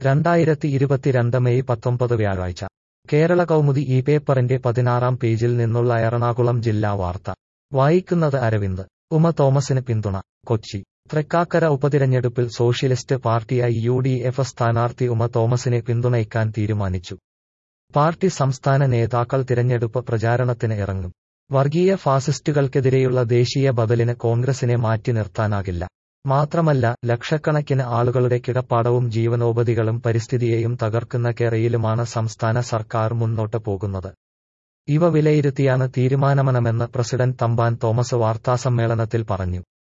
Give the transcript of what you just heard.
രണ്ടായിരത്തി ഇരുപത്തിരണ്ട് മെയ് പത്തൊമ്പത് വ്യാഴാഴ്ച കേരള കൗമുദി ഈ പേപ്പറിന്റെ പതിനാറാം പേജിൽ നിന്നുള്ള എറണാകുളം ജില്ലാ വാർത്ത വായിക്കുന്നത് അരവിന്ദ് ഉമ തോമസിന് പിന്തുണ കൊച്ചി തൃക്കാക്കര ഉപതിരഞ്ഞെടുപ്പിൽ സോഷ്യലിസ്റ്റ് പാർട്ടിയായി യു ഡി എഫ് സ്ഥാനാർത്ഥി ഉമ തോമസിനെ പിന്തുണയ്ക്കാൻ തീരുമാനിച്ചു പാർട്ടി സംസ്ഥാന നേതാക്കൾ തിരഞ്ഞെടുപ്പ് പ്രചാരണത്തിന് ഇറങ്ങും വർഗീയ ഫാസിസ്റ്റുകൾക്കെതിരെയുള്ള ദേശീയ ബദലിന് കോൺഗ്രസിനെ മാറ്റി നിർത്താനാകില്ല മാത്രമല്ല ലക്ഷക്കണക്കിന് ആളുകളുടെ കിടപ്പാടവും ജീവനോപതികളും പരിസ്ഥിതിയെയും തകർക്കുന്ന കേരയിലുമാണ് സംസ്ഥാന സർക്കാർ മുന്നോട്ട് പോകുന്നത് ഇവ വിലയിരുത്തിയാണ് തീരുമാനമെന്ന് പ്രസിഡന്റ് തമ്പാൻ തോമസ് വാർത്താസമ്മേളനത്തിൽ പറഞ്ഞു